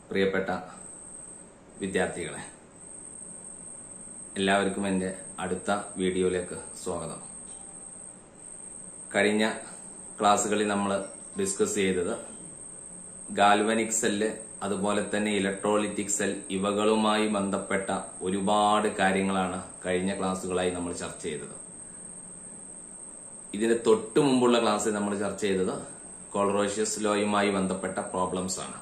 പ്രിയപ്പെട്ട വിദ്യാർത്ഥികളെ എല്ലാവർക്കും എൻ്റെ അടുത്ത വീഡിയോയിലേക്ക് സ്വാഗതം കഴിഞ്ഞ ക്ലാസ്സുകളിൽ നമ്മൾ ഡിസ്കസ് ചെയ്തത് ഗാൽവനിക് സെല്ല് അതുപോലെ തന്നെ ഇലക്ട്രോളിറ്റിക് സെൽ ഇവകളുമായി ബന്ധപ്പെട്ട ഒരുപാട് കാര്യങ്ങളാണ് കഴിഞ്ഞ ക്ലാസ്സുകളായി നമ്മൾ ചർച്ച ചെയ്തത് ഇതിന് തൊട്ടു മുമ്പുള്ള ക്ലാസ്സിൽ നമ്മൾ ചർച്ച ചെയ്തത് കോളറോഷ്യസ് ലോയുമായി ബന്ധപ്പെട്ട പ്രോബ്ലംസ് ആണ്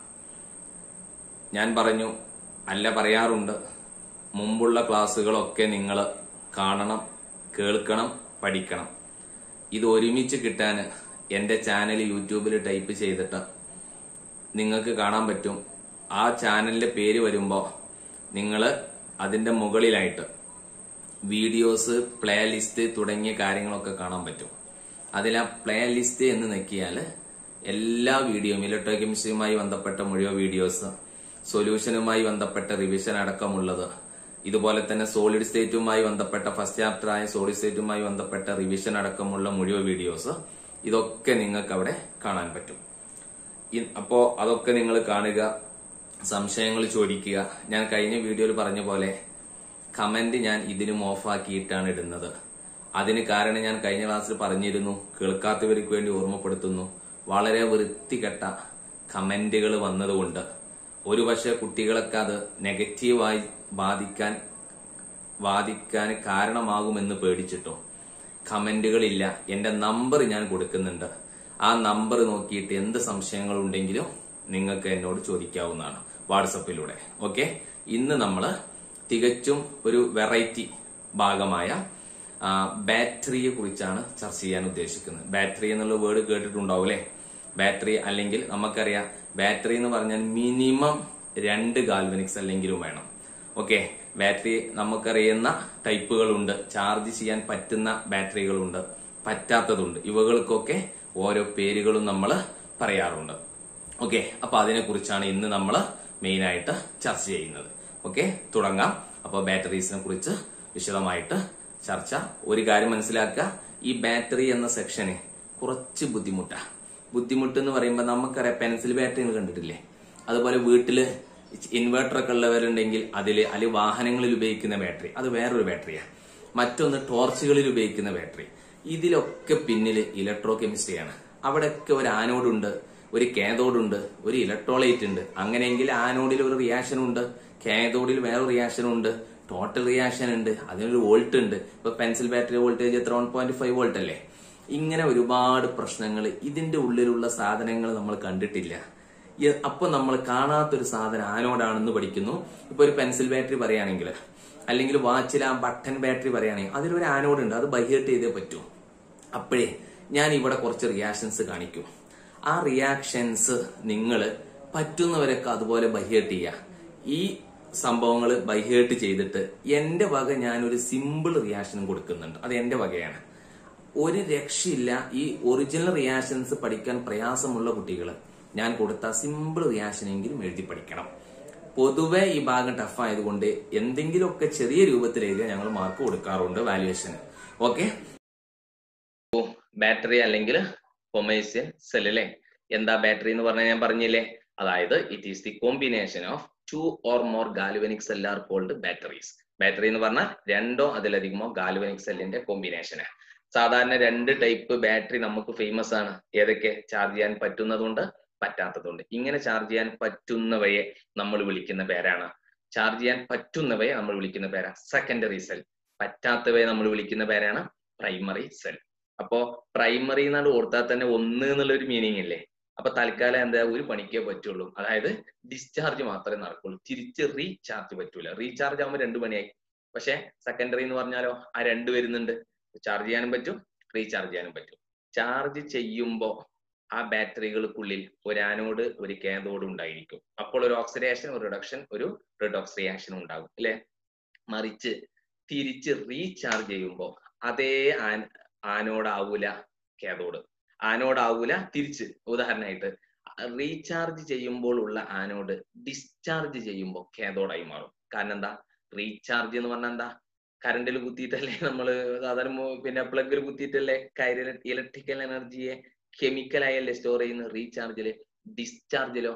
ഞാൻ പറഞ്ഞു അല്ല പറയാറുണ്ട് മുമ്പുള്ള ക്ലാസ്സുകളൊക്കെ നിങ്ങൾ കാണണം കേൾക്കണം പഠിക്കണം ഇത് ഒരുമിച്ച് കിട്ടാൻ എന്റെ ചാനൽ യൂട്യൂബിൽ ടൈപ്പ് ചെയ്തിട്ട് നിങ്ങൾക്ക് കാണാൻ പറ്റും ആ ചാനലിന്റെ പേര് വരുമ്പോൾ നിങ്ങൾ അതിന്റെ മുകളിലായിട്ട് വീഡിയോസ് പ്ലേ ലിസ്റ്റ് തുടങ്ങിയ കാര്യങ്ങളൊക്കെ കാണാൻ പറ്റും അതിൽ ആ പ്ലേ ലിസ്റ്റ് എന്ന് നെക്കിയാൽ എല്ലാ വീഡിയോയും ഇലക്ട്രോ കെമിസ്ട്രിയുമായി ബന്ധപ്പെട്ട മുഴുവൻ വീഡിയോസ് സൊല്യൂഷനുമായി ബന്ധപ്പെട്ട റിവിഷൻ അടക്കമുള്ളത് ഇതുപോലെ തന്നെ സോളിഡ് സ്റ്റേറ്റുമായി ബന്ധപ്പെട്ട ഫസ്റ്റ് ചാപ്റ്റർ ആയ സോളിഡ് സ്റ്റേറ്റുമായി ബന്ധപ്പെട്ട റിവിഷൻ അടക്കമുള്ള മുഴുവൻ വീഡിയോസ് ഇതൊക്കെ നിങ്ങൾക്ക് അവിടെ കാണാൻ പറ്റും ഇ- അപ്പോ അതൊക്കെ നിങ്ങൾ കാണുക സംശയങ്ങൾ ചോദിക്കുക ഞാൻ കഴിഞ്ഞ വീഡിയോയിൽ പറഞ്ഞ പോലെ കമന്റ് ഞാൻ ഇതിനും ഓഫാക്കിയിട്ടാണ് ഇടുന്നത് അതിന് കാരണം ഞാൻ കഴിഞ്ഞ ക്ലാസ്സിൽ പറഞ്ഞിരുന്നു കേൾക്കാത്തവർക്ക് വേണ്ടി ഓർമ്മപ്പെടുത്തുന്നു വളരെ വൃത്തികെട്ട കമന്റുകൾ വന്നതുകൊണ്ട് ഒരുപക്ഷെ കുട്ടികളൊക്കെ അത് നെഗറ്റീവായി ബാധിക്കാൻ ബാധിക്കാൻ കാരണമാകുമെന്ന് പേടിച്ചിട്ടോ കമന്റുകളില്ല എന്റെ നമ്പർ ഞാൻ കൊടുക്കുന്നുണ്ട് ആ നമ്പർ നോക്കിയിട്ട് എന്ത് സംശയങ്ങൾ ഉണ്ടെങ്കിലും നിങ്ങൾക്ക് എന്നോട് ചോദിക്കാവുന്നതാണ് വാട്സപ്പിലൂടെ ഓക്കെ ഇന്ന് നമ്മൾ തികച്ചും ഒരു വെറൈറ്റി ഭാഗമായ ആ, ബാറ്ററിയെ കുറിച്ചാണ് ചർച്ച ചെയ്യാൻ ഉദ്ദേശിക്കുന്നത് ബാറ്ററി എന്നുള്ള വേർഡ് കേട്ടിട്ടുണ്ടാവും അല്ലെ ബാറ്ററി അല്ലെങ്കിൽ നമുക്കറിയാം ബാറ്ററി എന്ന് പറഞ്ഞാൽ മിനിമം രണ്ട് ഗാൽവനിക്സ് അല്ലെങ്കിലും വേണം ഓക്കെ ബാറ്ററി നമുക്കറിയുന്ന ടൈപ്പുകളുണ്ട് ചാർജ് ചെയ്യാൻ പറ്റുന്ന ബാറ്ററികളുണ്ട് പറ്റാത്തതുണ്ട് ഇവകൾക്കൊക്കെ ഓരോ പേരുകളും നമ്മൾ പറയാറുണ്ട് ഓക്കെ അപ്പൊ അതിനെ കുറിച്ചാണ് ഇന്ന് നമ്മൾ മെയിൻ ആയിട്ട് ചർച്ച ചെയ്യുന്നത് ഓക്കെ തുടങ്ങാം അപ്പൊ ബാറ്ററീസിനെ കുറിച്ച് വിശദമായിട്ട് ചർച്ച ഒരു കാര്യം മനസ്സിലാക്കുക ഈ ബാറ്ററി എന്ന സെക്ഷന് കുറച്ച് ബുദ്ധിമുട്ടാ ബുദ്ധിമുട്ട് എന്ന് പറയുമ്പോൾ നമുക്കറിയാം പെൻസിൽ ബാറ്ററികൾ കണ്ടിട്ടില്ലേ അതുപോലെ വീട്ടില് ഇൻവെർട്ടർ ഒക്കെ ഉള്ളവരുണ്ടെങ്കിൽ അതിൽ അല്ലെങ്കിൽ വാഹനങ്ങളിൽ ഉപയോഗിക്കുന്ന ബാറ്ററി അത് വേറൊരു ബാറ്ററിയാണ് മറ്റൊന്ന് ടോർച്ചുകളിൽ ഉപയോഗിക്കുന്ന ബാറ്ററി ഇതിലൊക്കെ പിന്നിൽ ഇലക്ട്രോ കെമിസ്ട്രിയാണ് അവിടെയൊക്കെ ഒരു ആനോഡ് ഉണ്ട് ഒരു കാഥോഡ് ഉണ്ട് ഒരു ഇലക്ട്രോലൈറ്റ് ഉണ്ട് അങ്ങനെയെങ്കിൽ ആനോഡിൽ ഒരു റിയാക്ഷൻ ഉണ്ട് കാഥോഡിൽ വേറെ റിയാക്ഷൻ ഉണ്ട് ടോട്ടൽ റിയാക്ഷൻ ഉണ്ട് അതിനൊരു വോൾട്ട് ഉണ്ട് ഇപ്പൊ പെൻസിൽ ബാറ്ററി വോൾട്ടേജ് എത്ര വൺ പോയിന്റ് ഫൈവ് വോൾട്ട് അല്ലേ ഇങ്ങനെ ഒരുപാട് പ്രശ്നങ്ങൾ ഇതിന്റെ ഉള്ളിലുള്ള സാധനങ്ങൾ നമ്മൾ കണ്ടിട്ടില്ല ഈ- അപ്പൊ നമ്മൾ കാണാത്തൊരു സാധനം ആനോടാണെന്ന് പഠിക്കുന്നു ഇപ്പൊ ഒരു പെൻസിൽ ബാറ്ററി പറയുകയാണെങ്കിൽ അല്ലെങ്കിൽ വാച്ചിൽ ആ ബട്ടൺ ബാറ്ററി പറയുകയാണെങ്കിൽ അതിലൊരു ആനോഡ് ഉണ്ട് അത് ബൈഹേർട്ട് ചെയ്തേ പറ്റൂ അപ്പോഴേ ഞാൻ ഇവിടെ കുറച്ച് റിയാക്ഷൻസ് കാണിക്കും ആ റിയാക്ഷൻസ് നിങ്ങൾ പറ്റുന്നവരൊക്കെ അതുപോലെ ബൈഹേർട്ട് ചെയ്യുക ഈ സംഭവങ്ങൾ ബൈഹേർട്ട് ചെയ്തിട്ട് എന്റെ വക ഞാനൊരു സിമ്പിൾ റിയാക്ഷൻ കൊടുക്കുന്നുണ്ട് അത് എന്റെ വകയാണ് ഒരു രക്ഷയില്ല ഈ ഒറിജിനൽ റിയാക്ഷൻസ് പഠിക്കാൻ പ്രയാസമുള്ള കുട്ടികൾ ഞാൻ കൊടുത്ത സിമ്പിൾ റിയാക്ഷൻ എങ്കിലും എഴുതി പഠിക്കണം പൊതുവെ ഈ ഭാഗം ടഫ് ആയതുകൊണ്ട് എന്തെങ്കിലുമൊക്കെ ചെറിയ രൂപത്തിൽ എഴുതിയാൽ ഞങ്ങൾ മാർക്ക് കൊടുക്കാറുണ്ട് വാല്യുവേഷന് ഓക്കെ ബാറ്ററി അല്ലെങ്കിൽ കൊമേഴ്സ്യൽ സെൽ അല്ലേ എന്താ ബാറ്ററി എന്ന് പറഞ്ഞാൽ ഞാൻ പറഞ്ഞില്ലേ അതായത് it is the combination of two or more galvanic cell are called batteries battery എന്ന് പറഞ്ഞാൽ രണ്ടോ അതിലധികമോ ഗാലുവനിക് സെല്ലിന്റെ കോമ്പിനേഷന് സാധാരണ രണ്ട് ടൈപ്പ് ബാറ്ററി നമുക്ക് ഫേമസ് ആണ് ഏതൊക്കെ ചാർജ് ചെയ്യാൻ പറ്റുന്നതുണ്ട് പറ്റാത്തതുണ്ട് ഇങ്ങനെ ചാർജ് ചെയ്യാൻ പറ്റുന്നവയെ നമ്മൾ വിളിക്കുന്ന പേരാണ് ചാർജ് ചെയ്യാൻ പറ്റുന്നവയെ നമ്മൾ വിളിക്കുന്ന പേരാ സെക്കൻഡറി സെൽ പറ്റാത്തവയെ നമ്മൾ വിളിക്കുന്ന പേരാണ് പ്രൈമറി സെൽ അപ്പോ പ്രൈമറി എന്നാണ് ഓർത്താൽ തന്നെ ഒന്ന് എന്നുള്ള ഒരു മീനിങ് ഇല്ലേ അപ്പൊ തൽക്കാലം എന്താ ഒരു പണിക്കേ പറ്റുള്ളൂ അതായത് ഡിസ്ചാർജ് മാത്രമേ നടക്കുള്ളൂ തിരിച്ച് റീചാർജ് പറ്റൂല റീചാർജ് ആകുമ്പോൾ രണ്ട് പണിയായി പക്ഷെ സെക്കൻഡറി എന്ന് പറഞ്ഞാലോ ആ രണ്ട് വരുന്നുണ്ട് ചാർജ് ചെയ്യാനും പറ്റും റീചാർജ് ചെയ്യാനും പറ്റും ചാർജ് ചെയ്യുമ്പോൾ ആ ബാറ്ററികൾക്കുള്ളിൽ ഒരു ആനോഡ് ഒരു കാഥോഡ് ഉണ്ടായിരിക്കും അപ്പോൾ ഒരു ഓക്സിഡേഷൻ ഒരു റിഡക്ഷൻ ഒരു റിഡോക്സ് റിയാക്ഷൻ ഉണ്ടാകും അല്ലെ മറിച്ച് തിരിച്ച് റീചാർജ് ചെയ്യുമ്പോൾ അതേ ആൻ ആനോഡ് ആവൂല കാഥോഡ് ആനോഡ് ആവൂല തിരിച്ച് ഉദാഹരണമായിട്ട് റീചാർജ് ചെയ്യുമ്പോൾ ഉള്ള ആനോഡ് ഡിസ്ചാർജ് ചെയ്യുമ്പോൾ കാഥോഡായി മാറും കാരണം എന്താ റീചാർജ് എന്ന് പറഞ്ഞാൽ എന്താ കറണ്ടിൽ കുത്തിയിട്ടല്ലേ നമ്മള് സാധാരണ മോ- പിന്നെ പ്ലഗിൽ കുത്തിയിട്ടല്ലേ ഇലക്ട്രിക്കൽ എനർജിയെ കെമിക്കലായല്ലേ സ്റ്റോർ ചെയ്യുന്ന റീചാർജില് ഡിസ്ചാർജിലോ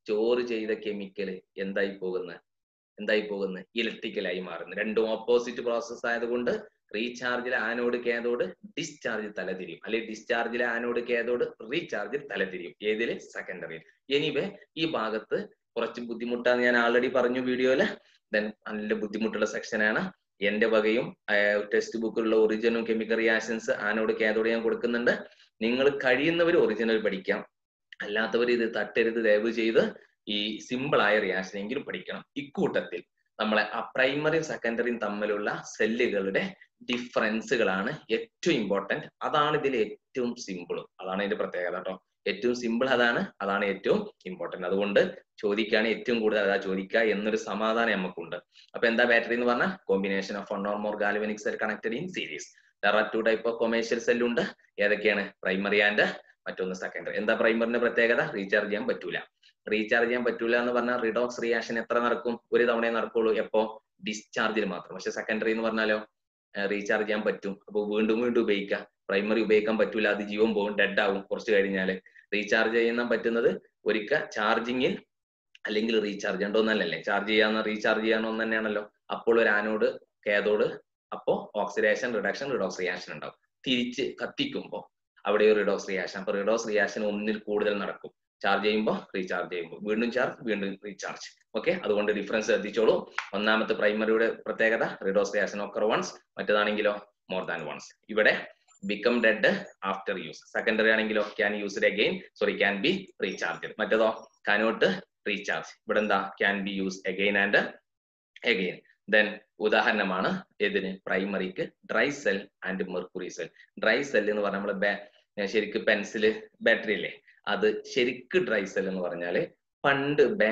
സ്റ്റോർ ചെയ്ത കെമിക്കൽ എന്തായി പോകുന്നത് എന്തായി പോകുന്നത് ഇലക്ട്രിക്കലായി മാറുന്നു രണ്ടും ഓപ്പോസിറ്റ് പ്രോസസ് ആയതുകൊണ്ട് റീചാർജിലെ ആനോഡ് കേതോട് ഡിസ്ചാർജ് തലതിരിയും അല്ലെങ്കിൽ ഡിസ്ചാർജിലെ ആനോഡ് കേതോട് റീചാർജിൽ തലതിരിയും ഏതില് സെക്കൻഡറിയിൽ എനിവേ ഈ ഭാഗത്ത് കുറച്ച് ബുദ്ധിമുട്ടാന്ന് ഞാൻ ആൾറെഡി പറഞ്ഞു വീഡിയോയില് ദെൻ നല്ല ബുദ്ധിമുട്ടുള്ള സെക്ഷനാണ് എന്റെ വകയും ടെക്സ്റ്റ് ബുക്കിലുള്ള original chemical reactions anode cathode ഞാൻ കൊടുക്കുന്നുണ്ട് നിങ്ങൾ കഴിയുന്നവർ ഒറിജിനൽ പഠിക്കാം അല്ലാത്തവർ ഇത് തട്ടരുത് ദയവ് ചെയ്ത് ഈ സിമ്പിൾ ആയ റിയാക്ഷൻ എങ്കിലും പഠിക്കണം ഇക്കൂട്ടത്തിൽ നമ്മളെ ആ പ്രൈമറിയും സെക്കൻഡറിയും തമ്മിലുള്ള സെല്ലുകളുടെ ഡിഫറൻസുകളാണ് ഏറ്റവും ഇമ്പോർട്ടന്റ് അതാണ് ഇതിൽ ഏറ്റവും സിമ്പിൾ അതാണ് ഇതിന്റെ പ്രത്യേകത കേട്ടോ ഏറ്റവും സിമ്പിൾ അതാണ് അതാണ് ഏറ്റവും ഇമ്പോർട്ടന്റ് അതുകൊണ്ട് ചോദിക്കുകയാണ് ഏറ്റവും കൂടുതൽ അതാ ചോദിക്കുക എന്നൊരു സമാധാനം നമുക്കുണ്ട് അപ്പൊ എന്താ ബാറ്ററി എന്ന് പറഞ്ഞാൽ combination of one or more galvanic cell connected in series there are two type of commercial cell ഉണ്ട് ഏതൊക്കെയാണ് പ്രൈമറി ആൻഡ് മറ്റൊന്ന് സെക്കൻഡറി എന്താ പ്രൈമറിന്റെ പ്രത്യേകത റീചാർജ് ചെയ്യാൻ പറ്റൂല റീചാർജ് ചെയ്യാൻ പറ്റൂല എന്ന് പറഞ്ഞാൽ റിഡോക്സ് റിയാക്ഷൻ എത്ര നടക്കും ഒരു തവണയെ നടക്കുള്ളൂ എപ്പോ ഡിസ്ചാർജിൽ മാത്രം പക്ഷെ സെക്കൻഡറി എന്ന് പറഞ്ഞാലോ റീചാർജ് ചെയ്യാൻ പറ്റും അപ്പോൾ വീണ്ടും വീണ്ടും ഉപയോഗിക്കാം പ്രൈമറി ഉപയോഗിക്കാൻ പറ്റൂല അത് ജീവൻ പോകും ഡെഡ് ആവും കുറച്ച് കഴിഞ്ഞാല് റീചാർജ് ചെയ്യുന്ന പറ്റുന്നത് ഒരിക്കൽ ചാർജിങ്ങിൽ അല്ലെങ്കിൽ റീചാർജ് ചെയ്യേണ്ടോന്നല്ലേ ചാർജ് ചെയ്യാന്ന് റീചാർജ് ചെയ്യാനൊന്നു തന്നെയാണല്ലോ അപ്പോൾ ഒരു ആനോഡ് കേതോട് അപ്പോ ഓക്സിഡേഷൻ റിഡക്ഷൻ റിഡോക്സ് റിയാക്ഷൻ ഉണ്ടാവും തിരിച്ച് കത്തിക്കുമ്പോൾ അവിടെ ഒരു റിഡോക്സ് റിയാക്ഷൻ അപ്പൊ റിഡോക്സ് റിയാക്ഷൻ ഒന്നിൽ കൂടുതൽ നടക്കും ചാർജ് ചെയ്യുമ്പോൾ റീചാർജ് ചെയ്യുമ്പോൾ വീണ്ടും ചാർജ് വീണ്ടും റീചാർജ് ഓക്കെ അതുകൊണ്ട് ഡിഫറൻസ് ശ്രദ്ധിച്ചോളൂ ഒന്നാമത്തെ പ്രൈമറിയുടെ പ്രത്യേകത റിഡോസ് റിയാക്ഷൻ ഓക്കർ വൺസ് മറ്റേതാണെങ്കിലോ മോർ ദാൻ വൺസ് ഇവിടെ become dead after use secondary ആണെങ്കിലോ can use again sorry can be recharge മറ്റേതോ കാനോട്ട് റീചാർജ് ഇവിടെ എന്താ can be use again and again then ഉദാഹരണമാണ് ഇതിന് പ്രൈമറിക്ക് dry cell and mercury cell dry cell എന്ന് പറഞ്ഞാൽ നമ്മൾ ശരിക്ക് പെൻസില് ബാറ്ററി അല്ലേ അത് ശരിക്ക് ഡ്രൈ സെൽ എന്ന് പറഞ്ഞാല് പണ്ട് ബാ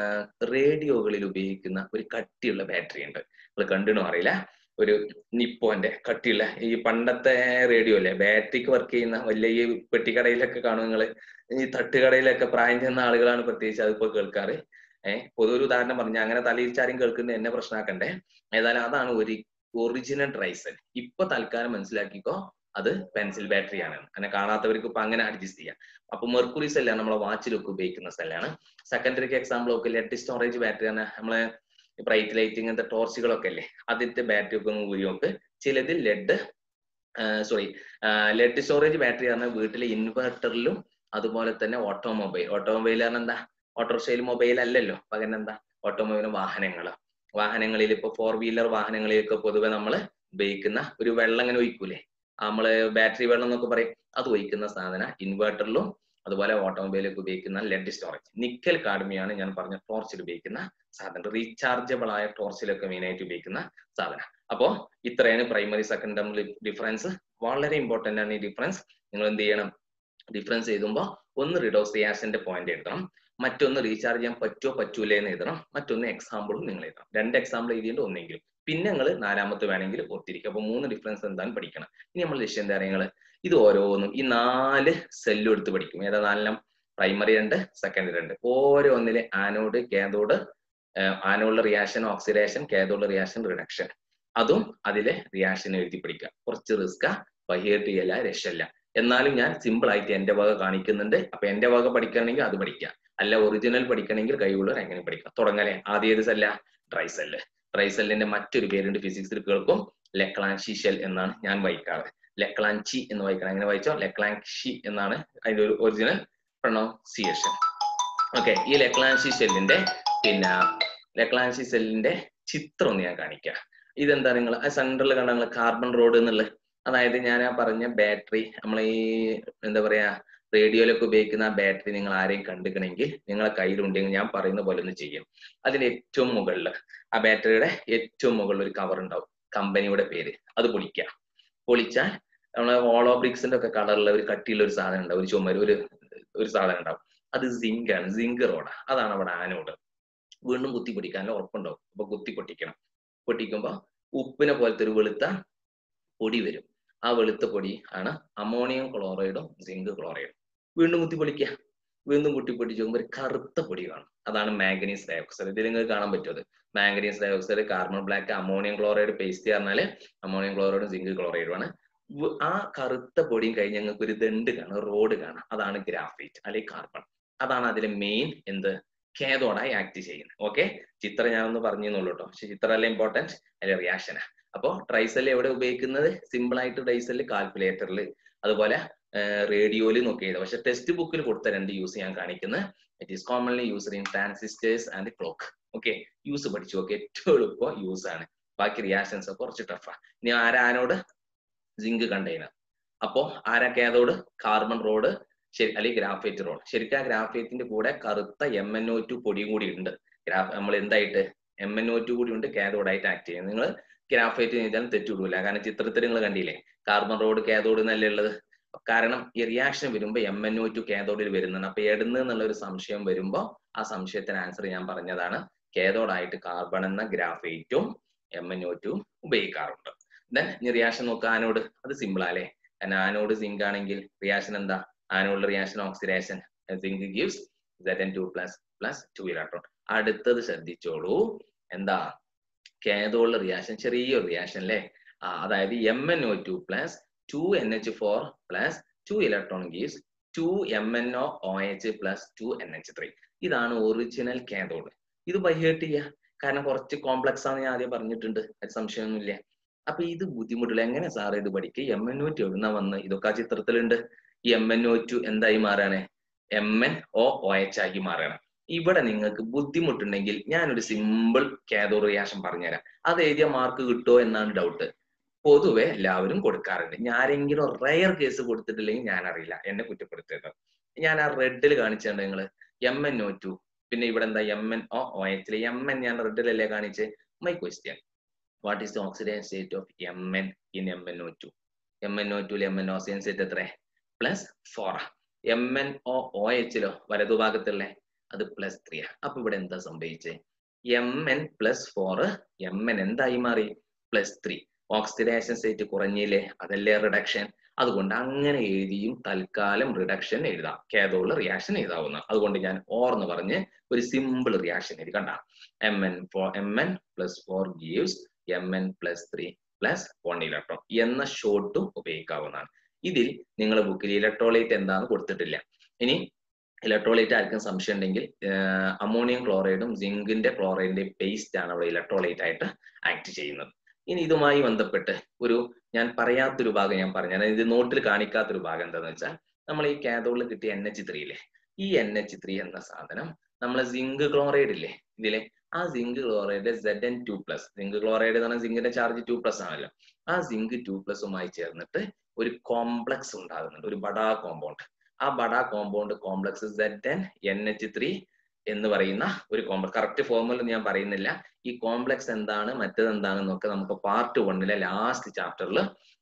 റേഡിയോകളിൽ ഉപയോഗിക്കുന്ന ഒരു കട്ടിയുള്ള ബാറ്ററി ഉണ്ട് നിങ്ങൾ കണ്ടിണോ അറിയില്ല ഒരു നിപ്പോന്റെ കട്ടിയുള്ള ഈ പണ്ടത്തെ റേഡിയോ അല്ലേ ബാറ്ററിക്ക് വർക്ക് ചെയ്യുന്ന വലിയ ഈ പെട്ടിക്കടയിലൊക്കെ കാണും നിങ്ങൾ ഈ തട്ടുകടയിലൊക്കെ പ്രായം ചെന്ന ആളുകളാണ് പ്രത്യേകിച്ച് അതിപ്പോ കേൾക്കാറ് ഏഹ് പൊതു ഒരു ഉദാഹരണം പറഞ്ഞ അങ്ങനെ തലയിച്ചാരും കേൾക്കുന്ന എന്നെ പ്രശ്നമാക്കണ്ടേ ഏതായാലും അതാണ് ഒരു ഒറിജിനൽ ഡ്രൈസൽ ഇപ്പൊ തൽക്കാലം മനസ്സിലാക്കിക്കോ അത് പെൻസിൽ ബാറ്ററി ആണ് അങ്ങനെ കാണാത്തവർക്ക് ഇപ്പൊ അങ്ങനെ അഡ്ജസ്റ്റ് ചെയ്യാം അപ്പൊ മെർക്കുറി സെല്ലാണ് നമ്മളെ വാച്ചിലൊക്കെ ഉപയോഗിക്കുന്ന സെല്ലാണ് സെക്കൻഡറിക്ക് എക്സാമ്പിൾ ഒക്കെ ലെഡ് സ്റ്റോറേജ് ബാറ്ററി ആണ് നമ്മളെ ബ്രൈറ്റ് ലൈറ്റ് ഇങ്ങനത്തെ ടോർച്ചുകളൊക്കെ അല്ലേ അതിന്റെ ബാറ്ററി ഒക്കെ ഒന്ന് ഊരി നോക്ക് ചിലതിൽ lead sorry lead storage battery ആണ് വീട്ടിലെ ഇൻവെർട്ടറിലും അതുപോലെ തന്നെ ഓട്ടോമൊബൈൽ ഓട്ടോമൊബൈൽ ആണ് എന്താ ഓട്ടോറിക്ഷയിൽ മൊബൈൽ അല്ലല്ലോ പകരം എന്താ ഓട്ടോമൊബൈൽ വാഹനങ്ങൾ വാഹനങ്ങളിൽ ഇപ്പൊ ഫോർ വീലർ വാഹനങ്ങളിലൊക്കെ പൊതുവെ നമ്മൾ ഉപയോഗിക്കുന്ന ഒരു വെള്ളം ഇങ്ങനെ ഒഴിക്കൂലേ നമ്മള് ബാറ്ററി വെള്ളം എന്നൊക്കെ പറയും അത് ഒഴിക്കുന്ന സാധനം ഇൻവെർട്ടറിലും അതുപോലെ ഓട്ടോമൊബൈലൊക്കെ ഉപയോഗിക്കുന്ന ലെഡ് സ്റ്റോറേജ് നിക്കൽ കാഡ്മിയാണ് ഞാൻ പറഞ്ഞ ടോർച്ചിൽ ഉപയോഗിക്കുന്ന സാധനം റീചാർജബിൾ ആയ ടോർച്ചിലൊക്കെ മെയിൻ ആയിട്ട് ഉപയോഗിക്കുന്ന സാധനം അപ്പോ ഇത്രയാണ് പ്രൈമറി സെക്കൻഡ് തമ്മിൽ ഡിഫറൻസ് വളരെ ഇമ്പോർട്ടന്റ് ആണ് ഈ ഡിഫറൻസ് നിങ്ങൾ എന്ത് ചെയ്യണം ഡിഫറൻസ് എഴുതുമ്പോൾ ഒന്ന് റിഡോസ് റിയാക്ഷന്റെ പോയിന്റ് എഴുതണം മറ്റൊന്ന് റീചാർജ് ചെയ്യാൻ പറ്റുമോ പറ്റൂലേ എന്ന് എഴുതണം മറ്റൊന്ന് എക്സാമ്പിളും നിങ്ങൾ എഴുതണം രണ്ട് എക്സാമ്പിൾ എഴുതിയിട്ട് ഒന്നെങ്കിലും പിന്നെ നിങ്ങൾ നാലാമത്തെ വേണമെങ്കിൽ ഓർത്തിരിക്കും അപ്പൊ മൂന്ന് ഡിഫറൻസ് എന്താണ് പഠിക്കണം ഇനി നമ്മൾ ലക്ഷ്യം എന്താ കാര്യങ്ങൾ ഇത് ഓരോന്നും ഈ നാല് സെല്ലും എടുത്ത് പഠിക്കും ഏതാ നാലെണ്ണം പ്രൈമറി രണ്ട് സെക്കൻഡറി രണ്ട് ഓരോന്നിലെ ആനോഡ് കാഥോഡ് ആനോഡിലെ റിയാക്ഷൻ ഓക്സിഡേഷൻ കാഥോഡിലെ റിയാക്ഷൻ റിഡക്ഷൻ അതും അതിലെ റിയാക്ഷൻ എഴുതി പഠിക്കുക കുറച്ച് റിസ്ക് ബഹിയേറ്റ് ചെയ്യല രക്ഷല്ല എന്നാലും ഞാൻ സിമ്പിൾ ആയിട്ട് എന്റെ വക കാണിക്കുന്നുണ്ട് അപ്പൊ എന്റെ വക പഠിക്കണമെങ്കിൽ അത് പഠിക്കുക അല്ല ഒറിജിനൽ പഠിക്കണമെങ്കിൽ കഴിവുള്ളവർ എങ്ങനെ പഠിക്കാം തുടങ്ങലേ ആദ്യം ഏത് സെല്ല ഡ്രൈ സെല്ല് ഡ്രൈ സെല്ലിന്റെ മറ്റൊരു പേരുണ്ട് ഫിസിക്സിൽ കേൾക്കും ലെക്ലാൻഷി ഷെൽ എന്നാണ് ഞാൻ വായിക്കാറ് ലെക്ലാൻചി എന്ന് വായിക്കണം അങ്ങനെ വായിച്ചോ ലെക്ലാൻഷി എന്നാണ് അതിന്റെ ഒരു ഒറിജിനൽ പ്രൊണൗൺസിയേഷൻ ഓക്കെ ഈ ലെക്ലാൻഷി ഷെല്ലിന്റെ പിന്നെ ലെക്ലാൻഷി സെല്ലിന്റെ ചിത്രം ഒന്ന് ഞാൻ കാണിക്കാം ഇതെന്താ നിങ്ങൾ സെൻട്രൽ കണ്ട നിങ്ങൾ കാർബൺ റോഡ് എന്നുള്ളത് അതായത് ഞാൻ ആ പറഞ്ഞ ബാറ്ററി നമ്മൾ ഈ എന്താ പറയാ റേഡിയോയിലൊക്കെ ഉപയോഗിക്കുന്ന ആ ബാറ്ററി നിങ്ങൾ ആരെയും കണ്ടുക്കണമെങ്കിൽ നിങ്ങളെ കയ്യിലുണ്ടെങ്കിൽ ഞാൻ പറയുന്ന പോലെ ഒന്ന് ചെയ്യും അതിന്റെ ഏറ്റവും മുകളിൽ ആ ബാറ്ററിയുടെ ഏറ്റവും മുകളിൽ ഒരു കവർ ഉണ്ടാവും കമ്പനിയുടെ പേര് അത് പൊളിക്കുക പൊളിച്ചാൽ നമ്മളെ ഓളോ ബ്രിക്സിന്റെ ഒക്കെ കളറിലുള്ള ഒരു കട്ടിയുള്ള ഒരു സാധനം ഉണ്ടാവും ഒരു ചുമര് ഒരു ഒരു സാധനം ഉണ്ടാവും അത് സിങ്ക് ആണ് സിങ്ക് റോഡാ അതാണ് അവിടെ ആനോട് വീണ്ടും കുത്തി പൊട്ടിക്കാനുള്ള ഉറപ്പുണ്ടാവും അപ്പൊ കുത്തി പൊട്ടിക്കണം പൊട്ടിക്കുമ്പോ ഉപ്പിനെ പോലത്തെ ഒരു വെളുത്ത പൊടി വരും ആ വെളുത്ത പൊടി ആണ് അമോണിയം ക്ലോറൈഡും സിങ്ക് ക്ലോറൈഡും വീണ്ടും കുത്തി പൊളിക്കുക വീണ്ടും കുത്തി പൊട്ടിച്ച് നോക്കുമ്പോൾ ഒരു കറുത്ത പൊടി കാണും അതാണ് മാംഗനീസ് ഡയോക്സൈഡ് ഇതിൽ നിങ്ങൾക്ക് കാണാൻ പറ്റും അത് manganese dioxide carbon black ammonium chloride paste പറഞ്ഞാല് അമോണിയം ക്ലോറൈഡും സിങ്ക് ക്ലോറൈഡും ആണ് ആ കറുത്ത പൊടിയും കഴിഞ്ഞ് ഞങ്ങൾക്ക് ഒരു ദണ്ട് കാണാം റോഡ് കാണാം അതാണ് ഗ്രാഫൈറ്റ് അല്ലെങ്കിൽ കാർബൺ അതാണ് അതിലെ മെയിൻ എന്ത് കേതോടായി ആക്ട് ചെയ്യുന്നത് ഓക്കെ ചിത്ര ഞാനൊന്ന് പറഞ്ഞെന്നുള്ളൂ കേട്ടോ പക്ഷെ ചിത്രമല്ല ഇമ്പോർട്ടൻറ്റ് അല്ലെ റിയാക്ഷനാ അപ്പോ ട്രൈസെല് എവിടെ ഉപയോഗിക്കുന്നത് സിമ്പിൾ ആയിട്ട് ട്രൈസെല് കാൽക്കുലേറ്ററിൽ അതുപോലെ റേഡിയോയിൽ നോക്കി എഴുതാം പക്ഷെ ടെക്സ്റ്റ് ബുക്കിൽ കൊടുത്ത രണ്ട് യൂസ് ഞാൻ കാണിക്കുന്നത് it is commonly used in transistors and clock okay use പഠിച്ചു നോക്കി ഏറ്റവും എളുപ്പം യൂസ് ആണ് ബാക്കി റിയാക്ഷൻസ് കുറച്ച് ടഫാ ഇനി ആരാനോട് സിങ്ക് കണ്ടെയ്നർ അപ്പോ ആരാ കാഥോഡ് കാർബൺ റോഡ് ശരി അല്ലെങ്കിൽ ഗ്രാഫൈറ്റ് റോഡ് ശരിക്കും ആ ഗ്രാഫൈറ്റിന്റെ കൂടെ കറുത്ത എം എൻ ഒ ടു പൊടിയും കൂടി ഉണ്ട് ഗ്രാഫ് നമ്മൾ എന്തായിട്ട് എം എൻ ഒ ടു കൂടി ഉണ്ട് കാഥോഡായിട്ട് ആക്ട് ചെയ്യുന്നത് നിങ്ങൾ ഗ്രാഫൈറ്റ് ചെയ്താലും തെറ്റുവിടില്ല കാരണം ചിത്രത്തിൽ നിങ്ങൾ കണ്ടില്ലേ കാർബൺ റോഡ് കാഥോഡ് എന്നല്ലേ ഉള്ളത് കാരണം ഈ റിയാക്ഷൻ വരുമ്പോൾ എം എൻ ഒ ടു കാഥോഡിൽ വരുന്നുണ്ട് അപ്പൊ എവിടുന്ന് എന്നുള്ള ഒരു സംശയം വരുമ്പോൾ ആ സംശയത്തിന് ആൻസർ ഞാൻ പറഞ്ഞതാണ് കാഥോഡായിട്ട് കാർബൺ എന്ന ഗ്രാഫൈറ്റും എം എൻ ഒ ടു ഉപയോഗിക്കാറുണ്ട് ദെൻ ഇനി റിയാക്ഷൻ നോക്കുക ആനോട് അത് സിമ്പിൾ അല്ലേ കാരണം ആനോട് സിങ്ക് ആണെങ്കിൽ റിയാക്ഷൻ എന്താ anode reaction oxidation zinc gives Z N two plus plus two electron അടുത്തത് ശ്രദ്ധിച്ചോളൂ എന്താ കാഥോഡിലെ റിയാക്ഷൻ ചെറിയൊരു റിയാക്ഷൻ അല്ലേ ആ, അതായത് M N O two plus two N H four plus two electron gives two M N O O H plus two N H three ഇതാണ് original cathode ഇത് by heart ചെയ്യുക കാരണം കുറച്ച് കോംപ്ലക്സ് ആണ് ഞാൻ ആദ്യം പറഞ്ഞിട്ടുണ്ട് അത് സംശയമൊന്നുമില്ല അപ്പൊ ഇത് ബുദ്ധിമുട്ടില്ല എങ്ങനെ സാർ ഇത് പഠിക്കുക എം എൻ ഒ ടു എവിടുന്ന വന്ന് ഇതൊക്കെ ആ ചിത്രത്തിലുണ്ട് ഈ എം എൻ ഒ ടു എന്തായി മാറാണ് M N O O H ആക്കി മാറുകയാണ് ഇവിടെ നിങ്ങൾക്ക് ബുദ്ധിമുട്ടുണ്ടെങ്കിൽ ഞാനൊരു സിമ്പിൾ കാഥോഡ് റിയാക്ഷൻ പറഞ്ഞുതരാം അത് എഴുതിയ മാർക്ക് കിട്ടുമോ എന്നാണ് ഡൗട്ട് പൊതുവെ എല്ലാവരും കൊടുക്കാറുണ്ട് ഞാൻ ആരെങ്കിലും റയർ കേസ് കൊടുത്തിട്ടില്ലെങ്കിൽ ഞാൻ അറിയില്ല എന്നെ കുറ്റപ്പെടുത്തരുത് ഞാൻ ആ റെഡിൽ കാണിച്ചിട്ടുണ്ട് നിങ്ങൾ എം എൻ ഒ ടു പിന്നെ ഇവിടെ എന്താ എം എൻ ഒ ഒ എച്ചില് എം എൻ ഞാൻ റെഡിലല്ലേ കാണിച്ച് my question what is the oxidation state of M N in M N O two M N O ടുയിൽ എം എൻ ഓക്സിജൻ സ്റ്റേറ്റ് എത്ര plus four M N O O എച്ചിലോ വലതുഭാഗത്തുള്ള അത് plus three അപ്പൊ ഇവിടെ എന്താ സംഭവിച്ചേ M N plus four M N എന്തായി മാറി പ്ലസ് ത്രീ ഓക്സിഡേഷൻ സ്റ്റേറ്റ് കുറഞ്ഞില്ലേ അതല്ലേ റിഡക്ഷൻ അതുകൊണ്ട് അങ്ങനെ എഴുതിയും തൽക്കാലം റിഡക്ഷൻ എഴുതാം കേതോള് റിയാക്ഷൻ എഴുതാവുന്ന അതുകൊണ്ട് ഞാൻ ഓർ എന്ന് പറഞ്ഞ് ഒരു സിമ്പിൾ റിയാക്ഷൻ എഴുതി കണ്ട M N four M N plus four gives M N plus three plus one electron എന്ന ഷോട്ടും ഉപയോഗിക്കാവുന്നതാണ് ഇതിൽ നിങ്ങളുടെ ബുക്കിൽ ഇലക്ട്രോലൈറ്റ് എന്താന്ന് കൊടുത്തിട്ടില്ല ഇനി ഇലക്ട്രോലൈറ്റ് ആർക്കും സംശയം ഉണ്ടെങ്കിൽ അമോണിയം ക്ലോറൈഡും സിങ്കിന്റെ ക്ലോറൈഡിന്റെയും പേസ്റ്റ് ആണ് അവിടെ ഇലക്ട്രോലൈറ്റ് ആയിട്ട് ആക്ട് ചെയ്യുന്നത് ഇനി ഇതുമായി ബന്ധപ്പെട്ട് ഒരു ഞാൻ പറയാത്തൊരു ഭാഗം ഞാൻ പറഞ്ഞു അതായത് ഇത് നോട്ടിൽ കാണിക്കാത്തൊരു ഭാഗം എന്താന്ന് വെച്ചാൽ നമ്മൾ ഈ കാഥോഡിൽ കിട്ടിയ എൻ എച്ച് ത്രീ ഇല്ലേ ഈ എൻ എച്ച് ത്രീ എന്ന സാധനം നമ്മളെ സിങ്ക് ക്ലോറൈഡ് ഇല്ലേ ഇതിലെ ആ zinc chloride Z N two plus zinc chloride എന്ന് പറഞ്ഞാൽ സിങ്കിന്റെ ചാർജ് ടു പ്ലസ് ആണല്ലോ ആ സിങ്ക് ടു പ്ലസുമായി ചേർന്നിട്ട് ഒരു കോംപ്ലക്സ് ഉണ്ടാകുന്നുണ്ട് ഒരു ബഡാ കോമ്പൗണ്ട് ആ ബഡാ compound complex Z N N H three എന്ന് പറയുന്ന ഒരു കോംപ്ലക്സ് കറക്റ്റ് ഫോർമുല ഞാൻ പറയുന്നില്ല ഈ കോംപ്ലക്സ് എന്താണ് മറ്റത് എന്താണെന്നൊക്കെ നമുക്ക് പാർട്ട് വണ്ണിലെ ലാസ്റ്റ് ചാപ്റ്ററിൽ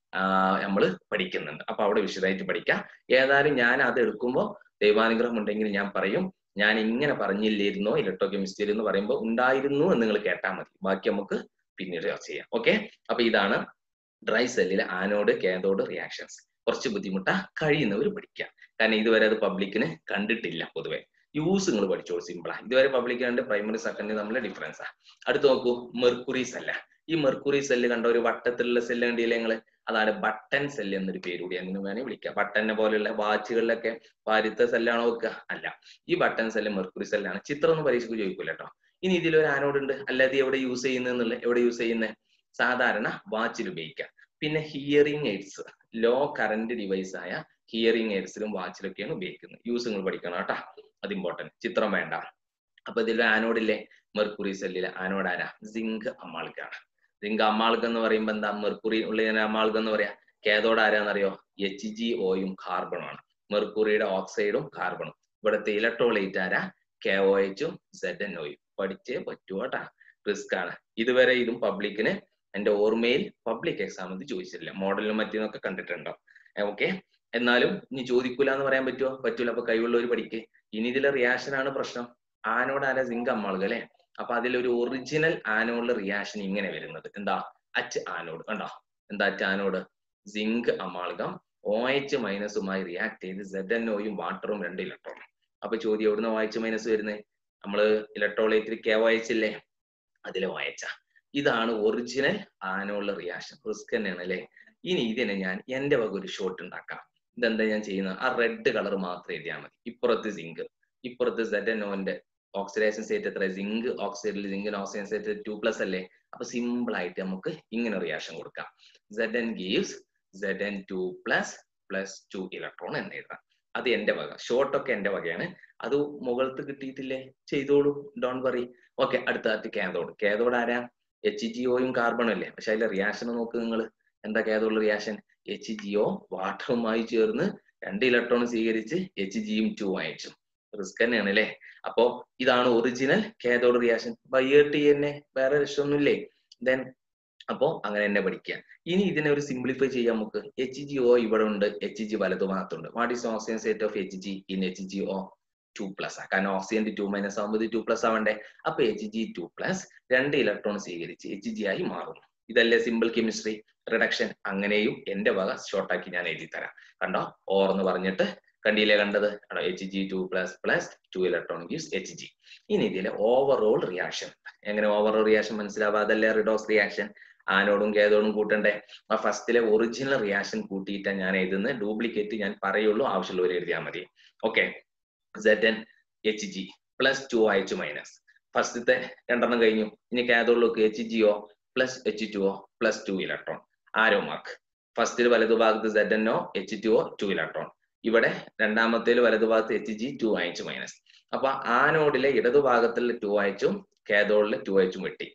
നമ്മൾ പഠിക്കുന്നുണ്ട് അപ്പൊ അവിടെ വിശദമായിട്ട് പഠിക്കാം ഏതായാലും ഞാൻ അത് എടുക്കുമ്പോൾ ദൈവാനുഗ്രഹം ഉണ്ടെങ്കിൽ ഞാൻ പറയും ഞാൻ ഇങ്ങനെ പറഞ്ഞില്ലായിരുന്നോ ഇലക്ട്രോ കെമിസ്ട്രി എന്ന് പറയുമ്പോൾ ഉണ്ടായിരുന്നു എന്ന് നിങ്ങൾ കേട്ടാൽ മതി ബാക്കി നമുക്ക് പിന്നീട് ചർച്ച ചെയ്യാം ഓക്കെ അപ്പൊ ഇതാണ് ഡ്രൈ സെല്ലിലെ ആനോഡ് കാഥോഡ് റിയാക്ഷൻസ് കുറച്ച് ബുദ്ധിമുട്ടാ കഴിയുന്നവർ പഠിക്കാം കാരണം ഇതുവരെ അത് പബ്ലിക്കിന് കണ്ടിട്ടില്ല പൊതുവെ യൂസ് നിങ്ങൾ പഠിച്ചോളൂ സിമ്പിളാ ഇതുവരെ പബ്ലിക് കണ്ട് പ്രൈമറി സെക്കൻഡറി തമ്മിലെ ഡിഫറൻസ് ആ അടുത്ത് നോക്കൂ മെർക്കുറി സെല്ല ഈ മെർക്കുറി സെല്ല് കണ്ട ഒരു വട്ടത്തിലുള്ള സെല്ല് കണ്ടില്ലേ നിങ്ങള് അതാണ് ബട്ടൺ സെല്ല് എന്നൊരു പേര് കൂടി അങ്ങനെ വേണമെങ്കിൽ വിളിക്കാം ബട്ടനെ പോലെയുള്ള വാച്ചുകളിലൊക്കെ വാരിത്ത സെല്ലാണോ വെക്കുക അല്ല ഈ ബട്ടൺ സെല്ല് മെർക്കുറി സെല്ലാണ് ചിത്രം ഒന്നും പരീക്ഷയ്ക്ക് ചോദിക്കൂല കേട്ടോ ഇനി ഇതിലൊരു ആനോഡ് ഉണ്ട് അല്ലാതെ എവിടെ യൂസ് ചെയ്യുന്നത് എവിടെ യൂസ് ചെയ്യുന്നത് സാധാരണ വാച്ചിൽ ഉപയോഗിക്കാം പിന്നെ hearing aids low current device ആയ ഹിയറിംഗ് എയ്ഡ്സിലും വാച്ചിലൊക്കെയാണ് ഉപയോഗിക്കുന്നത് യൂസ് നിങ്ങൾ പഠിക്കണം കേട്ടാ അത് ഇമ്പോർട്ടന്റ് ചിത്രം വേണ്ട അപ്പൊ ഇതിൽ ആനോഡില്ലേ മെർക്കുറി സെല്ലിലെ ആനോഡ് ആരാ സിങ്ക് അമാൾക്കാണ് സിങ്ക് അമാൾക്ക് എന്ന് പറയുമ്പോൾ എന്താ മെർക്കുറി ഉള്ള അമാൾക്ക് എന്ന് പറയാ കേതോട് ആരാന്നറിയോ എച്ച് ജി ഒയും കാർബണുമാണ് മെർക്കുറിയുടെ ഓക്സൈഡും കാർബണും ഇവിടുത്തെ ഇലക്ട്രോലൈറ്റ് ആരാ കെ ഒ എച്ചും സെഡ് എൻ ഒയും പഠിച്ചേ പറ്റൂ കേട്ടാ റിസ്ക് ആണ് ഇതുവരെ ഇതും പബ്ലിക്കിന് എന്റെ ഓർമ്മയിൽ പബ്ലിക് എക്സാം ഇത് ചോദിച്ചിട്ടില്ല മോഡലിനും മറ്റേന്നൊക്കെ കണ്ടിട്ടുണ്ടോ ഓക്കെ എന്നാലും ഇനി ചോദിക്കൂല എന്ന് പറയാൻ പറ്റുമോ പറ്റൂല അപ്പൊ കഴിവുള്ളവർ പഠിക്ക് ഇനി ഇതിലെ റിയാക്ഷൻ ആണ് പ്രശ്നം ആനോട് ആരാ സിങ്ക് അമ്മാളുക അല്ലെ അപ്പൊ അതിലൊരു ഒറിജിനൽ ആനോഡിലെ റിയാക്ഷൻ ഇങ്ങനെ വരുന്നത് എന്താ അറ്റ് ആനോഡ് കണ്ടോ എന്താ at anode zinc amalgam O H മൈനസുമായി റിയാക്ട് ചെയ്ത് സെഡ് എൻ ഒയും വാട്ടറും രണ്ട് ഇലക്ട്രോൺ അപ്പൊ ചോദ്യം എവിടുന്ന് ഒ എച്ച് മൈനസ് വരുന്നത് നമ്മള് ഇലക്ട്രോളൈറ്റിൽ കെ ഒ എച്ച് ഇല്ലേ അതിലെ ഒ എച്ച് ഇതാണ് ഒറിജിനൽ ആനോളിലെ റിയാക്ഷൻ റിസ്ക് തന്നെയാണ് അല്ലെ ഇനി ഇതിനെ ഞാൻ എന്റെ വക ഒരു ഷോട്ട് ഉണ്ടാക്കാം ഇതെന്താ ഞാൻ ചെയ്യുന്നത് ആ റെഡ് കളർ മാത്രം എഴുതിയാൽ മതി ഇപ്പുറത്ത് സിങ്ക് ഇപ്പുറത്ത് സെഡ് എൻ ഒന്റെ ഓക്സിഡേഷൻ സ്റ്റേറ്റ് എത്ര സിങ്ക് ഓക്സൈഡിൽ സിങ്കിന് ഓക്സിജൻ സ്റ്റേറ്റ് ടു പ്ലസ് അല്ലേ അപ്പൊ സിമ്പിൾ ആയിട്ട് നമുക്ക് ഇങ്ങനെ റിയാക്ഷൻ കൊടുക്കാം Z N gives Z N two plus plus two electron എന്ന് എഴുതാം അത് എന്റെ വക ഷോർട്ട് ഒക്കെ എന്റെ വകയാണ് അത് മുകളത്ത് കിട്ടിയിട്ടില്ലേ ചെയ്തോളൂ ഡോൺ വറി ഓക്കെ അടുത്ത കാതോഡ് കാതോഡ് ആരാ എച്ച് ജി ഒയും കാർബണും അല്ലേ പക്ഷെ അതിലെ റിയാക്ഷൻ നോക്ക് നിങ്ങൾ എന്താ cathode reaction H G O വാട്ടറുമായി ചേർന്ന് രണ്ട് ഇലക്ട്രോൺ സ്വീകരിച്ച് എച്ച് ജിയും ടു അയച്ചു റിസ്ക് തന്നെയാണ് അല്ലേ അപ്പോ ഇതാണ് ഒറിജിനൽ കാതോഡ് റിയാക്ഷൻ ബൈ തന്നെ വേറെ രക്ഷമൊന്നുമില്ലേ ദെൻ അപ്പോ അങ്ങനെ തന്നെ പഠിക്കുക ഇനി ഇതിനെ ഒരു സിംപ്ലിഫൈ ചെയ്യാം നമുക്ക് എച്ച് ജി ഒ ഇവിടെ ഉണ്ട് എച്ച് ജി വലതുഭാഗത്തുണ്ട് what is oxygen state of H G in H G O two plus ആ കാരണം ഓക്സിജൻ ടു മൈനസ് ആകുമ്പോൾ ടു പ്ലസ് ആവണ്ടേ അപ്പൊ എച്ച് ജി ടു പ്ലസ് രണ്ട് ഇലക്ട്രോൺ സ്വീകരിച്ച് എച്ച് ജി ആയി മാറും ഇതല്ലേ സിമ്പിൾ കെമിസ്ട്രി റിഡക്ഷൻ അങ്ങനെയും എന്റെ വക ഷോർട്ടാക്കി ഞാൻ എഴുതി തരാം കണ്ടോ ഓർ എന്ന് പറഞ്ഞിട്ട് കണ്ടില്ലേ കണ്ടത് H G two plus plus two electron gives H G ഇനി ഇതിലെ ഓവറോൾ റിയാക്ഷൻ എങ്ങനെ ഓവറോൾ റിയാക്ഷൻ മനസ്സിലാവുക അതല്ലേ റിഡോക്സ് റിയാക്ഷൻ ആനോടും കേതോടും കൂട്ടണ്ടേ ആ ഫസ്റ്റിലെ ഒറിജിനൽ റിയാക്ഷൻ കൂട്ടിയിട്ടാണ് ഞാൻ എഴുതുന്നത് ഡ്യൂപ്ലിക്കേറ്റ് ഞാൻ പറയുള്ളൂ ആവശ്യമുള്ളവർ എഴുതിയാൽ മതി okay Z N H G plus two അയച്ചു മൈനസ് ഫസ്റ്റത്തെ രണ്ടെണ്ണം കഴിഞ്ഞു ഇനി കാതോളിലേക്ക് H G O plus H two O plus two electron arrow mark ഫസ്റ്റിൽ വലതുഭാഗത്ത് Z N O H two O two electron ഇവിടെ രണ്ടാമത്തേൽ വലതുഭാഗത്ത് എച്ച് ജി ടു അയച്ചു മൈനസ് അപ്പൊ ആനോഡിലെ ഇടതുഭാഗത്തിൽ ടു അയച്ചും കാതോഡിൽ ടു അയച്ചും വെട്ടി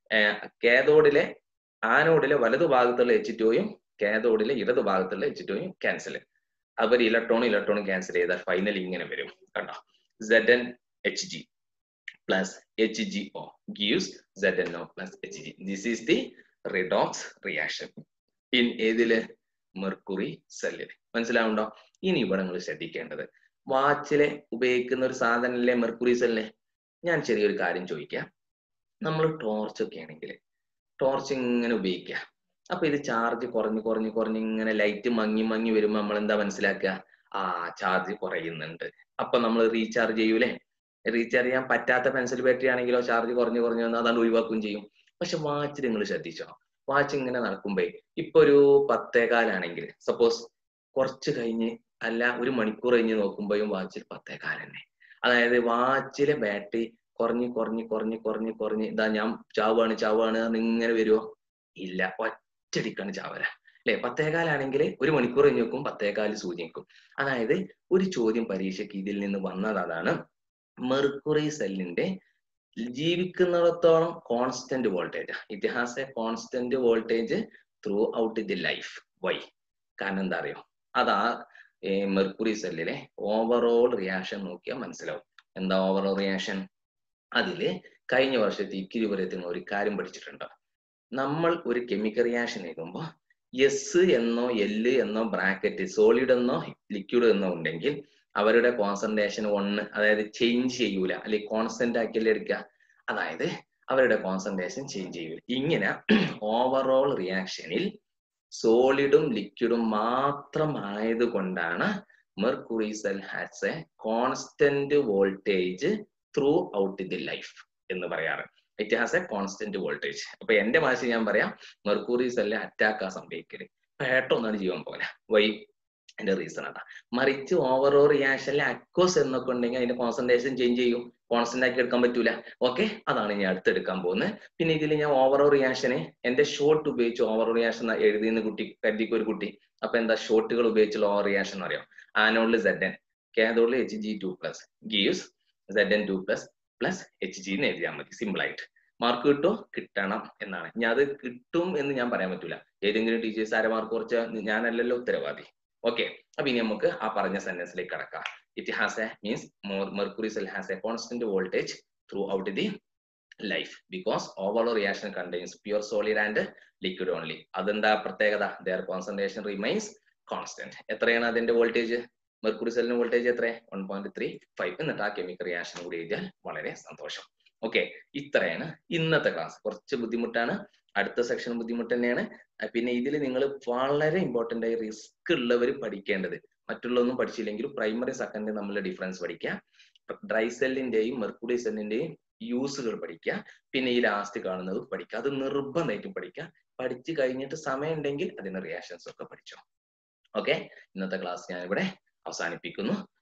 കാതോഡിലെ ആനോഡിലെ വലതുഭാഗത്തുള്ള എച്ച് ടുയും കാതോഡിലെ ഇടതുഭാഗത്തുള്ള എച്ച് ടുയും ക്യാൻസൽ അവർ ഇലക്ട്രോൺ ഇലക്ട്രോൺ ക്യാൻസൽ ചെയ്താൽ ഫൈനൽ ഇങ്ങനെ വരും കണ്ടോ Z N H G plus H G O gives Z N O plus H G this is the redox reaction in ഏതില് മെർക്കുറി സെല്ലില് മനസ്സിലാവുണ്ടോ ഇനി ഇവിടെ നിങ്ങൾ ശ്രദ്ധിക്കേണ്ടത് വാച്ചിലെ ഉപയോഗിക്കുന്ന ഒരു സാധനല്ലേ മെർക്കുറി സെല്ലിനെ ഞാൻ ചെറിയൊരു കാര്യം ചോദിക്കാം നമ്മൾ ടോർച്ച് ഒക്കെ ആണെങ്കിൽ ടോർച്ച് ഇങ്ങനെ ഉപയോഗിക്കുക അപ്പൊ ഇത് ചാർജ് കുറഞ്ഞ് കുറഞ്ഞ് കുറഞ്ഞ് ഇങ്ങനെ ലൈറ്റ് മങ്ങി മങ്ങി വരുമ്പോൾ നമ്മൾ എന്താ മനസ്സിലാക്കുക ആ ചാർജ് കുറയുന്നുണ്ട് അപ്പൊ നമ്മൾ റീചാർജ് ചെയ്യൂലേ റീചാർജ് ചെയ്യാൻ പറ്റാത്ത പെൻസിൽ ബാറ്ററി ആണെങ്കിലോ ചാർജ് കുറഞ്ഞ് കുറഞ്ഞ് വന്നാൽ അതാണ് ഒഴിവാക്കുകയും ചെയ്യും പക്ഷെ വാച്ച് നിങ്ങൾ ശ്രദ്ധിച്ചോ വാച്ച് ഇങ്ങനെ നടക്കുമ്പോ ഇപ്പൊ ഒരു പത്തേകാലാണെങ്കിൽ സപ്പോസ് കുറച്ച് കഴിഞ്ഞ് അല്ല ഒരു മണിക്കൂർ കഴിഞ്ഞ് നോക്കുമ്പോഴും വാച്ചിൽ പത്തേകാൽ തന്നെ അതായത് വാച്ചിലെ ബാറ്ററി കുറഞ്ഞ് കുറഞ്ഞ് കുറഞ്ഞ് കുറഞ്ഞ് കുറഞ്ഞ് ഇതാ ഞാൻ ചാവാണ് ചാവാണ് ഇങ്ങനെ വരുമോ ഇല്ല ഒറ്റടിക്കാണ് ചാവര അല്ലെ പത്തേകാലാണെങ്കിൽ ഒരു മണിക്കൂർ കഴിഞ്ഞ് നോക്കും പത്തേകാല് സൂചിക്കും അതായത് ഒരു ചോദ്യം പരീക്ഷയ്ക്ക് ഇതിൽ നിന്ന് വന്നത് അതാണ് മെർക്കുറി സെല്ലിന്റെ ജീവിക്കുന്നിടത്തോളം constant voltage it has a constant voltage throughout the life why കാരണം എന്താ അറിയോ അതാ മെർക്കുറി സെല്ലിലെ ഓവറോൾ റിയാക്ഷൻ നോക്കിയാൽ മനസ്സിലാവും എന്താ ഓവറോൾ റിയാക്ഷൻ അതില് കഴിഞ്ഞ വർഷത്തെ ഇക്കിരി പറയത്തിന് ഒരു കാര്യം പഠിച്ചിട്ടുണ്ട് നമ്മൾ ഒരു കെമിക്കൽ റിയാക്ഷൻ എഴുതുമ്പോൾ എസ് എന്നോ എല് എന്നോ ബ്രാക്കറ്റ് സോളിഡ് എന്നോ ലിക്വിഡ് എന്നോ ഉണ്ടെങ്കിൽ അവരുടെ കോൺസെൻട്രേഷൻ ഒന്ന് അതായത് ചേഞ്ച് ചെയ്യൂല അല്ലെങ്കിൽ കോൺസ്റ്റന്റ് ആക്കിയല്ലേ എടുക്കുക അതായത് അവരുടെ കോൺസെൻട്രേഷൻ ചേഞ്ച് ചെയ്യൂല ഇങ്ങനെ ഓവറോൾ റിയാക്ഷനിൽ സോളിഡും ലിക്വിഡും മാത്രം ആയതുകൊണ്ടാണ് mercury cell has a constant voltage throughout the life എന്ന് പറയാറ് it has a constant voltage അപ്പൊ എന്റെ ഭാഷ ഞാൻ പറയാം മെർക്കുറി സെല്ല് അറ്റാക്ക് ആ സംഭവിക്കല് പെട്ടെന്നാണ് ജീവൻ പോലെ വൈ എന്റെ റീസൺ അതാ മറിച്ച് ഓവറോൾ റിയാക്ഷനിലെ അക്വസ് എന്നൊക്കെ ഉണ്ടെങ്കിൽ അതിന്റെ കോൺസെൻട്രേഷൻ ചേഞ്ച് ചെയ്യും കോൺസ്റ്റന്റ് ആക്കി എടുക്കാൻ പറ്റൂല ഓക്കെ അതാണ് ഞാൻ അടുത്തെടുക്കാൻ പോകുന്നത് പിന്നെ ഇതിൽ ഞാൻ ഓവറോൾ റിയാക്ഷന് എന്റെ ഷോർട്ട് ഉപയോഗിച്ച് ഓവറോൾ റിയാക്ഷൻ എഴുതിയെന്ന് കുട്ടി കരുതിക്ക് ഒരു കുട്ടി അപ്പൊ എന്താ ഷോർട്ടുകൾ ഉപയോഗിച്ചുള്ള ഓവർ റിയാക്ഷൻ അറിയാം ആനോളിൽ സെഡ് എൻ കാതോളിൽ H G two plus gives Z N two plus plus H G എന്ന് എഴുതിയാൽ മതി സിമ്പിൾ ആയിട്ട് മാർക്ക് കിട്ടോ കിട്ടണം എന്നാണ് ഞാൻ അത് കിട്ടും എന്ന് ഞാൻ പറയാൻ പറ്റൂല ഏതെങ്കിലും ടീച്ചേഴ്സ് ആരെ മാർക്ക് കുറച്ച് ഞാനല്ലല്ലോ ഉത്തരവാദി ഓക്കെ അപ്പൊ ഇനി നമുക്ക് ആ പറഞ്ഞ സെന്റൻസിലേക്ക് കടക്കാം it has a means mercury cell has a constant voltage throughout the life because overall reaction contains pure solid and liquid only അതെന്താ പ്രത്യേകത ദർ കോൺസെൻട്രേഷൻ റിമൈൻസ് കോൺസ്റ്റന്റ് എത്രയാണ് അതിന്റെ വോൾട്ടേജ് മെർക്കുറി സെല്ലിന് വോൾട്ടേജ് എത്ര വൺ പോയിന്റ് ത്രീ ഫൈവ് എന്നിട്ട് ആ chemical reaction കൂടി എഴുതിയാൽ വളരെ സന്തോഷം ഓക്കെ ഇത്രയാണ് ഇന്നത്തെ ക്ലാസ് കുറച്ച് ബുദ്ധിമുട്ടാണ് അടുത്ത സെക്ഷൻ ബുദ്ധിമുട്ട് തന്നെയാണ് പിന്നെ ഇതിൽ നിങ്ങൾ വളരെ ഇമ്പോർട്ടന്റ് ആയി റിസ്ക് ഉള്ളവർ പഠിക്കേണ്ടത് മറ്റുള്ളതൊന്നും പഠിച്ചില്ലെങ്കിലും പ്രൈമറി സെക്കൻഡ് നമ്മൾ ഡിഫറൻസ് പഠിക്കുക ഡ്രൈ സെല്ലിന്റെയും മെർക്കുറി സെല്ലിന്റെയും യൂസുകൾ പഠിക്കുക പിന്നെ ഈ ലാസ്റ്റ് കാണുന്നത് പഠിക്കുക അത് നിർബന്ധമായിട്ടും പഠിക്കുക പഠിച്ചു കഴിഞ്ഞിട്ട് സമയം ഉണ്ടെങ്കിൽ അതിന്റെ റിയാക്ഷൻസ് ഒക്കെ പഠിച്ചോ ഓക്കെ ഇന്നത്തെ ക്ലാസ് ഞാൻ ഇവിടെ അവസാനിപ്പിക്കുന്നു